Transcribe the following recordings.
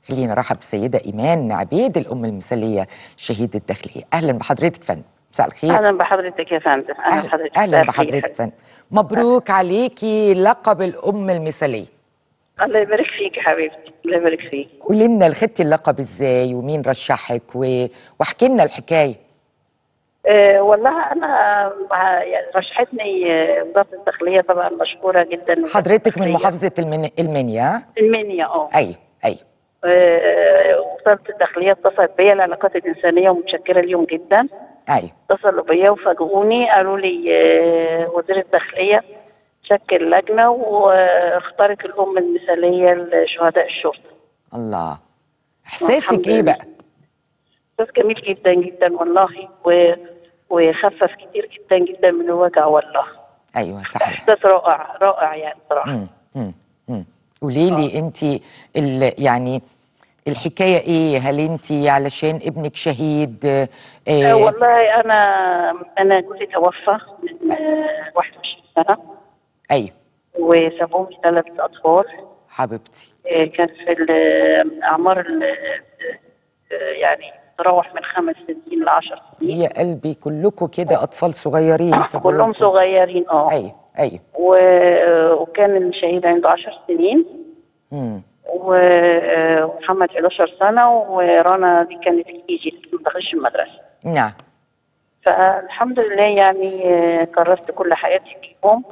خلينا نرحب بالسيده ايمان عبيد الام المثاليه شهيده الداخليه اهلا بحضرتك فندم مساء الخير اهلا بحضرتك يا فندم اهلا أهل بحضرتك اهلا مساء الخير. بحضرتك فندم مبروك عليكي لقب الام المثاليه الله يبارك فيك يا حبيبتي الله يبارك فيك قولي لنا خدتي اللقب ازاي ومين رشحك و... واحكي لنا الحكايه أه والله انا مع- يعني رشحتني آه، وزاره الداخليه طبعا مشكوره جدا وزارة حضرتك من الداخلية. محافظه المن... المنيا المنيا اه ايوه ايوه آه، وزاره الداخليه اتصلت بيا العلاقات الانسانيه ومتشكره ليهم جدا ايوه اتصلوا بيا وفاجئوني قالوا لي آه، وزير الداخليه شكل لجنه واختارت الام المثاليه لشهداء الشرطه الله احساسك الحمد ايه لله. بقى احساس جميل جدا جدا والله و... وخفف كتير جدا جدا من الوجع والله ايوه صحيح احساس رائع رائع يعني صراحه امم امم امم قولي لي انت ال... يعني الحكايه ايه هل انت علشان ابنك شهيد آه، آه آه والله انا انا جوزي توفى من آه 21 سنه ايوه وسابوا لي ثلاث اطفال حبيبتي آه كان في ال- اعمار ال- آه، يعني تراوح من خمس سنين ل 10 سنين يا قلبي كلكم كده اطفال صغيرين سابوا كلهم لكم. صغيرين اه ايوه ايوه و- وكان الشهيد عنده 10 سنين امم و- ومحمد 11 سنة ورنا دي كانت كي جي ما دخلش المدرسة نعم فالحمد لله يعني آه، كرست كل حياتي فيهم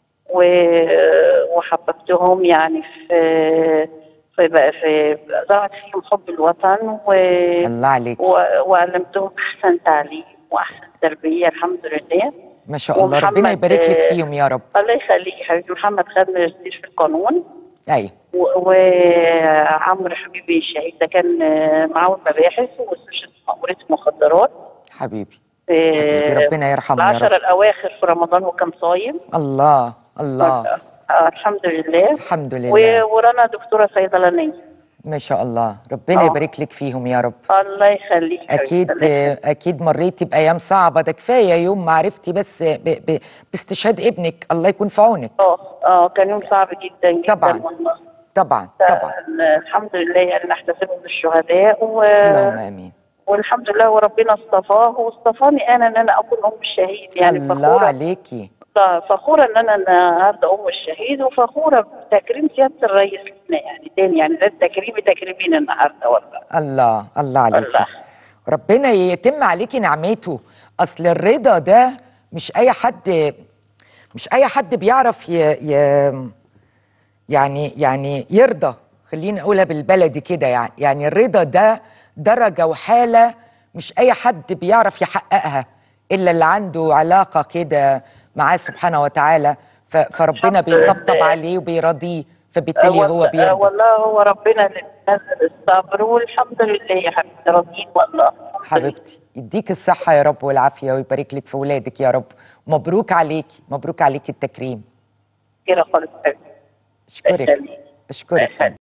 و- وحببتهم يعني في في بقى في زرعت فيهم حب الوطن و الله عليك و- وعلمتهم أحسن تعليم وأحسن تربية الحمد لله ما شاء الله ربنا ومحمد، يبارك لك آه، فيهم يا رب الله يخليك يا حبيبي محمد خد ماجستير في القانون ايوه و- وعمرو حبيبي الشهيد ده كان آه، معاون مباحث واستشهد في مأمورية المخدرات حبيبي في حبيبي ربنا يرحمه يا العشرة رب الأواخر في رمضان وكان صايم الله الله آه الحمد لله الحمد لله و- ورنا دكتورة صيدلانية ما شاء الله ربنا آه. يبارك لك فيهم يا رب الله يخليك يا حبيبي، اكيد الله يخليك. اكيد مريتي بايام صعبه ده كفايه يوم ما عرفتي بس ب... ب... باستشهاد ابنك الله يكون في عونك اه اه كان يوم صعب جدا جدا طبعاً. والله طبعا طبعا ف- الحمد لله يعني نحتسبهم بالشهداء و... اللهم امين والحمد لله وربنا اصطفاه واصطفاني انا ان انا اكون ام الشهيد يعني الله فخوره عليكي فخوره ان انا النهارده ام الشهيد وفخوره بتكريم سياده الرئيس لنا يعني تاني يعني ده التكريم تكريمين النهارده والله الله الله عليكي الله. ربنا يتم عليكي نعمته اصل الرضا ده مش اي حد مش اي حد بيعرف ي... ي... يعني يعني يرضى خليني اقولها بالبلدي كده يعني يعني الرضا ده درجه وحاله مش اي حد بيعرف يحققها الا اللي عنده علاقه كده معاه سبحانه وتعالى ف... فربنا الحمد لله. بيطبطب عليه وبيراضيه فبالتالي آه هو والله- آه بيرضى والله هو ربنا اللي بينزل الصبر والحمد لله يا حبيبتي راضيين والله الحمد لله. حبيبتي يديك الصحة يا رب والعافية ويبارك لك في ولادك يا رب مبروك عليكي مبروك عليكي التكريم كده خالص حبيبتي اشكرك يخليك. اشكرك يخليك.